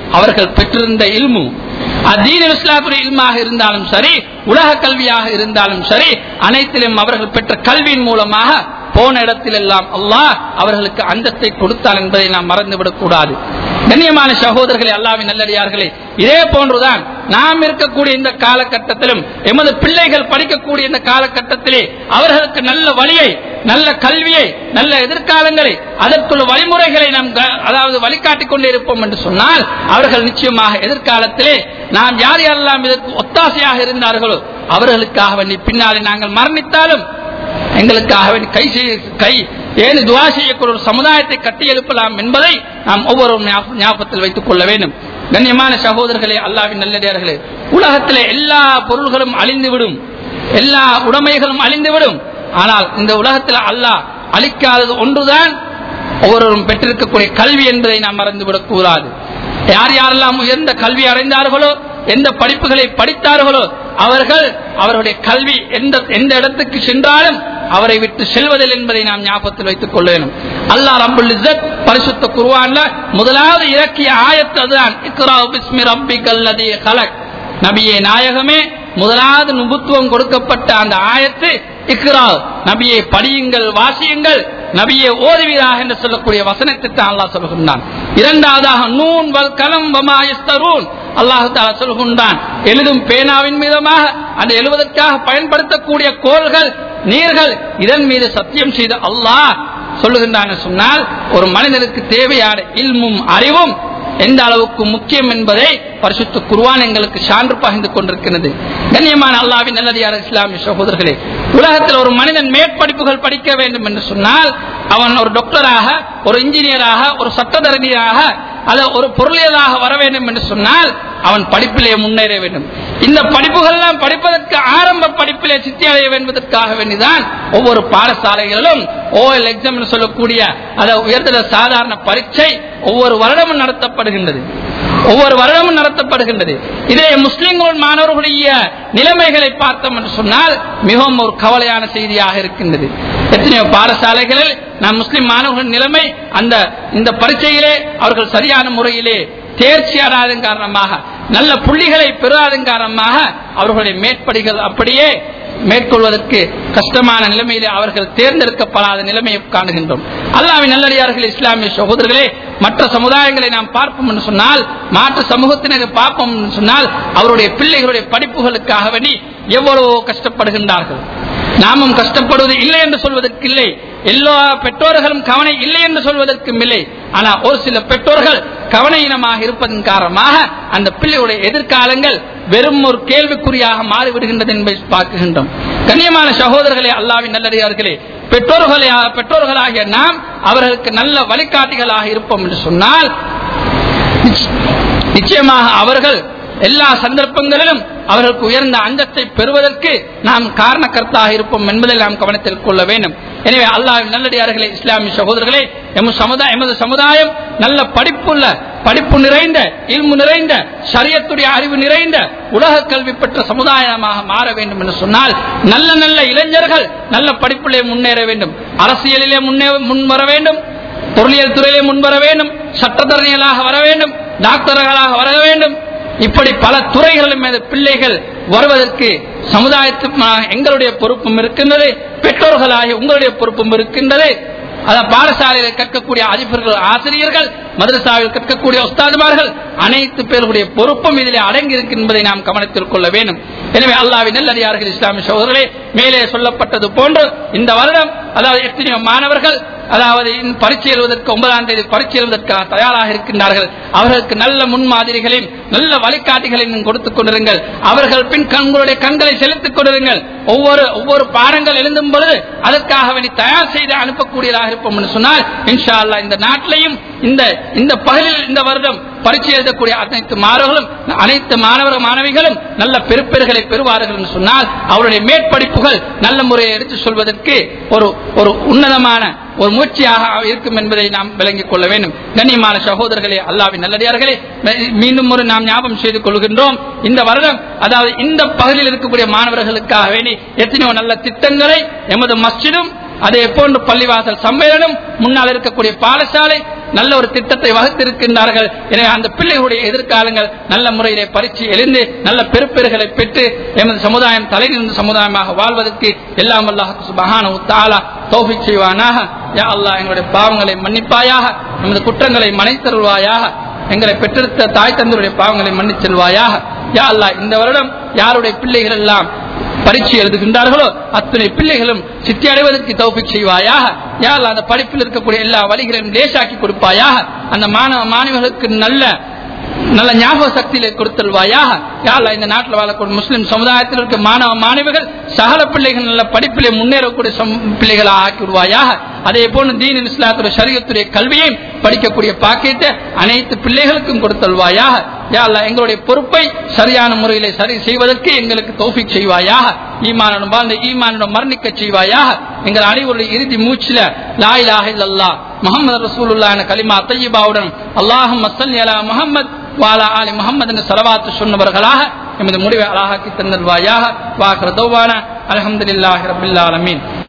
அவர்கள் பெற்றிருந்த இல்மு அதீன இஸ்லாத்துடைய இல்மாக இருந்தாலும் சரி உலக கல்வியாக இருந்தாலும் சரி அனைத்திலும் அவர்கள் பெற்ற கல்வியின் மூலமாக போன இடத்திலெல்லாம் அல்லாஹ் அவர்களுக்கு அந்தஸ்தை கொடுத்தார் என்பதை நாம் மறந்துவிடக் கூடாது கண்ணியமான சகோதரர்களே அல்லாவின் நல்லடியார்களே இதே போன்றுதான் நாம் இருக்கக்கூடிய இந்த காலகட்டத்திலும் எமது பிள்ளைகள் படிக்கக்கூடிய இந்த காலகட்டத்திலே அவர்களுக்கு நல்ல வழியை நல்ல கல்வியை நல்ல எதிர்காலங்களை அதற்குள்ள வழிமுறைகளை நாம் க- அதாவது வழிகாட்டிக் கொண்டே இருப்போம் என்று சொன்னால் அவர்கள் நிச்சயமாக எதிர்காலத்திலே நாம் யார் யாரெல்லாம் இதற்கு ஒத்தாசையாக இருந்தார்களோ அவர்களுக்காக வேண்டி பின்னாலே நாங்கள் மரணித்தாலும் எங்களுக்காக வேண்டி கை செய்ய கை ஏது துவா செய்யக்கூடிய ஒரு சமுதாயத்தை கட்டி எழுப்பலாம் என்பதை நாம் ஒவ்வொரு ஞாபகத்தில் வைத்துக் கொள்ள வேண்டும் கண்ணியமான சகோதரர்களே அல்லாவின் நல்லடியார்களே உலகத்திலே எல்லா பொருள்களும் அழிந்துவிடும் எல்லா உடைமைகளும் அழிந்துவிடும் ஆனால் இந்த உலகத்தில் அல்லாஹ் அழிக்காதது ஒன்றுதான் ஒவ்வொருவரும் பெற்றிருக்கக்கூடிய கல்வி என்பதை நாம் மறந்துவிடக் கூடாது யார் யாரெல்லாம் உயர்ந்த கல்வி அடைந்தார்களோ எந்த படிப்புகளை படித்தார்களோ அவர்கள் அவருடைய கல்வி எந்த எந்த இடத்துக்கு சென்றாலும் அவரை விட்டு செல்வதில் என்பதை நாம் ஞாபகத்தில் வைத்துக் கொள்ள வேண்டும் அல்லாஹ் ரபுல் இஸ்ஸத் பரிசுத்த குர்ஆன்ல முதலாவது இறக்கிய ஆயத்து அதுதான் இக்ரா பிஸ்மி ரப்பிக்கல் லதீ கலக் நபியே நாயகமே முதலாவது நுபுத்துவம் கொடுக்கப்பட்ட அந்த ஆயத்து இக்ரா நபியை படியுங்கள் வாசியுங்கள் நபியை ஓதுவீராக என்று சொல்லக்கூடிய வசனத்தை தான் அல்லாஹ் சொல்கின்றான் இரண்டாவதாக நூன் வல் கலம் வமாயஸ்தரூன் அல்லாஹு தாலா சொல்கின்றான் எழுதும் பேனாவின் மீதமாக அந்த எழுவதற்காக பயன்படுத்தக்கூடிய கோள்கள் நீர்கள் இதன் மீது சத்தியம் செய்த அல்லாஹ் சொல்லுகின்றான் சொன்னால் ஒரு மனிதனுக்கு தேவையான இல்மும் அறிவும் எந்த அளவுக்கு முக்கியம் என்பதை பரிசுத்த குர்வான் எங்களுக்கு சான்று பகிர்ந்து கொண்டிருக்கிறது கண்ணியமான அல்லாவின் நல்லடியார் இஸ்லாமிய சகோதரர்களே உலகத்தில் ஒரு மனிதன் மேற்படிப்புகள் படிக்க வேண்டும் என்று சொன்னால் அவன் ஒரு டாக்டராக ஒரு இன்ஜினியராக ஒரு சட்டத்தரணியாக அல்ல ஒரு பொருளியலாக வர வேண்டும் என்று சொன்னால் அவன் படிப்பிலே முன்னேற வேண்டும் இந்த படிப்புகள்லாம் படிப்பதற்கு ஆரம்ப படிப்பிலே சித்தி அடைய வேண்டுவதற்காக வேண்டிதான் ஒவ்வொரு பாடசாலைகளிலும் ஓஎல் எக்ஸாம் என்று சொல்லக்கூடிய அத உயர்தர சாதாரண பரீட்சை ஒவ்வொரு வருடமும் நடத்தப்படுகின்றது ஒவ்வொரு வருடமும் நடத்தப்படுகின்றது இதே முஸ்லிம்கள் மாணவர்களுடைய நிலைமைகளை பார்த்தோம் என்று சொன்னால் மிகவும் ஒரு கவலையான செய்தியாக இருக்கின்றது எத்தனையோ பாடசாலைகளில் நம் முஸ்லிம் மாணவர்கள் நிலைமை அந்த இந்த பரீட்சையிலே அவர்கள் சரியான முறையிலே தேர்ச்சி அடையாதன் காரணமாக நல்ல புள்ளிகளை பெறாதன் காரணமாக அவர்களுடைய மேற்படிகள் அப்படியே மேற்கொள்வதற்கு கஷ்டமான நிலைமையிலே அவர்கள் தேர்ந்தெடுக்கப்படாத நிலைமையை காணுகின்றோம் அல்லாவின் நல்லடியார்கள் இஸ்லாமிய சகோதரர்களே மற்ற சமுதாயங்களை நாம் பார்ப்போம் என்று சொன்னால் மாற்று சமூகத்தினரை பார்ப்போம் என்று சொன்னால் அவருடைய பிள்ளைகளுடைய படிப்புகளுக்காக வேண்டி எவ்வளவோ கஷ்டப்படுகின்றார்கள் நாமும் கஷ்டப்படுவது இல்லை என்று சொல்வதற்கு இல்லை எல்லா பெற்றோர்களும் கவனை இல்லை என்று சொல்வதற்கும் இல்லை ஆனா ஒரு சில பெற்றோர்கள் கவனையினமாக இருப்பதன் காரணமாக அந்த பிள்ளையுடைய எதிர்காலங்கள் வெறும் ஒரு கேள்விக்குறியாக மாறிவிடுகின்றது என்பதை பார்க்கின்றோம் கண்ணியமான சகோதரர்களே அல்லாவின் நல்லடியார்களே பெற்றோர்களே பெற்றோர்களாகிய நாம் அவர்களுக்கு நல்ல வழிகாட்டிகளாக இருப்போம் என்று சொன்னால் நிச்சயமாக அவர்கள் எல்லா சந்தர்ப்பங்களிலும் அவர்களுக்கு உயர்ந்த அந்தஸ்தை பெறுவதற்கு நாம் காரணக்கர்த்தாக இருப்போம் என்பதை நாம் கவனத்தில் கொள்ள வேண்டும் எனவே அல்லாஹ் நல்லடியார்களே இஸ்லாமிய சகோதரர்களே எமது சமுதாயம் எமது சமுதாயம் நல்ல படிப்புள்ள படிப்பு நிறைந்த இல்மு நிறைந்த சரியத்துடைய அறிவு நிறைந்த உலக கல்வி பெற்ற சமுதாயமாக மாற வேண்டும் என்று சொன்னால் நல்ல நல்ல இளைஞர்கள் நல்ல படிப்பிலே முன்னேற வேண்டும் அரசியலிலே முன்னே முன் வர வேண்டும் பொருளியல் துறையிலே முன் வர வேண்டும் சட்டத்தரணிகளாக வர வேண்டும் டாக்டர்களாக வர வேண்டும் இப்படி பல துறைகளிலும் மீது பிள்ளைகள் வருவதற்கு சமுதாயத்துக்கு எங்களுடைய பொறுப்பும் இருக்கின்றது பெற்றோர்களாகி உங்களுடைய பொறுப்பும் இருக்கின்றது அதான் பாடசாலையில் கற்கக்கூடிய அதிபர்கள் ஆசிரியர்கள் மதரசாவில் கற்கக்கூடிய உஸ்தாதுமார்கள் அனைத்து பேர்களுடைய பொறுப்பும் இதிலே அடங்கி என்பதை நாம் கவனத்தில் கொள்ள வேண்டும் எனவே அல்லாவின் நல்லடியார்கள் இஸ்லாமிய சகோதரர்களே மேலே சொல்லப்பட்டது போன்று இந்த வருடம் அதாவது எத்தனையோ மாணவர்கள் அதாவது பரீட்சை எழுவதற்கு ஒன்பதாம் தேதி பரீட்சை எழுவதற்காக தயாராக இருக்கின்றார்கள் அவர்களுக்கு நல்ல முன்மாதிரிகளையும் நல்ல வழிகாட்டிகளையும் கொடுத்துக் கொண்டிருங்கள் அவர்கள் பின் கண்களுடைய கண்களை செலுத்திக் கொண்டிருங்கள் ஒவ்வொரு ஒவ்வொரு பாடங்கள் எழுந்தும் பொழுது அதற்காக வேண்டி தயார் செய்து அனுப்பக்கூடியதாக இருப்போம் என்று சொன்னால் இன்ஷா அல்லா இந்த நாட்டிலையும் இந்த இந்த பகலில் இந்த வருடம் பரீட்சை எழுதக்கூடிய அனைத்து மாணவர்களும் அனைத்து மாணவர் மாணவிகளும் நல்ல பெருப்பெருகளை பெறுவார்கள் என்று சொன்னால் அவருடைய மேற்படிப்புகள் நல்ல முறையை எடுத்துச் சொல்வதற்கு ஒரு ஒரு உன்னதமான ஒரு முயற்சியாக இருக்கும் என்பதை நாம் விளங்கிக் கொள்ள வேண்டும் கண்ணியமான சகோதரர்களே அல்லாவின் நல்லடியார்களே மீண்டும் ஒரு நாம் ஞாபகம் செய்து கொள்கின்றோம் இந்த வருடம் அதாவது இந்த பகுதியில் இருக்கக்கூடிய மாணவர்களுக்காக வேண்டி எத்தனையோ நல்ல திட்டங்களை எமது மஸ்ஜிடும் அதே போன்று பள்ளிவாசல் சம்மேளனம் முன்னால் இருக்கக்கூடிய பாடசாலை நல்ல ஒரு திட்டத்தை வகுத்திருக்கின்றார்கள் எனவே அந்த பிள்ளைகளுடைய எதிர்காலங்கள் நல்ல முறையிலே பரிச்சு எழுந்து நல்ல பெருப்பெருகளை பெற்று எமது சமுதாயம் தலைநிறுந்த சமுதாயமாக வாழ்வதற்கு எல்லாம் அல்லாஹ் சுபஹான உத்தாலா தௌஃபிக் செய்வானாக யா அல்லாஹ் எங்களுடைய பாவங்களை மன்னிப்பாயாக எமது குற்றங்களை மனைத்தருள்வாயாக எங்களை பெற்றெடுத்த தாய் தந்தருடைய பாவங்களை மன்னிச் செல்வாயாக யா அல்லாஹ் இந்த வருடம் யாருடைய பிள்ளைகள் எல்லாம் பரீட்சை எழுதுகின்றார்களோ அத்தனை பிள்ளைகளும் சித்தி அடைவதற்கு தௌபிக் செய்வாயாக யா அல்லாஹ் அந்த படிப்பில் இருக்கக்கூடிய எல்லா வழிகளையும் லேசாக்கி கொடுப்பாயாக அந்த மாணவ மாணவர்களுக்கு நல்ல நல்ல ஞாபக சக்தியிலே கொடுத்தல்வாயாக யாழ்லா இந்த நாட்டில் வாழக்கூடிய முஸ்லிம் சமுதாயத்தில் இருக்க மாணவ மாணவிகள் சகல பிள்ளைகள் நல்ல படிப்பிலே முன்னேறக்கூடிய சம்- பிள்ளைகளாக ஆக்கி விடுவாயாக அதே போன்று தீன் இஸ்லாத்துடைய சரியத்துடைய கல்வியையும் படிக்கக்கூடிய பாக்கியத்தை அனைத்து பிள்ளைகளுக்கும் கொடுத்தல்வாயாக யாழ்லா எங்களுடைய பொறுப்பை சரியான முறையிலே சரி செய்வதற்கு எங்களுக்கு தௌஃபிக் செய்வாயாக ஈமானுடன் வாழ்ந்த ஈமானுடன் மரணிக்க செய்வாயாக எங்கள் அனைவருடைய இறுதி மூச்சில லாயிலாக இல்லல்லா முகமது ரசூலுல்லா என கலிமா தையிபாவுடன் அல்லாஹும் மசல் அலா முகமது வாலா ஆலி முகமது என்ற செலவாத்து சொன்னவர்களாக எமது முடிவை அழகாக்கி தந்தல்வாயாக வாக்குற தௌவான அலமதுல்லாஹி ரபில் ஆலமீன்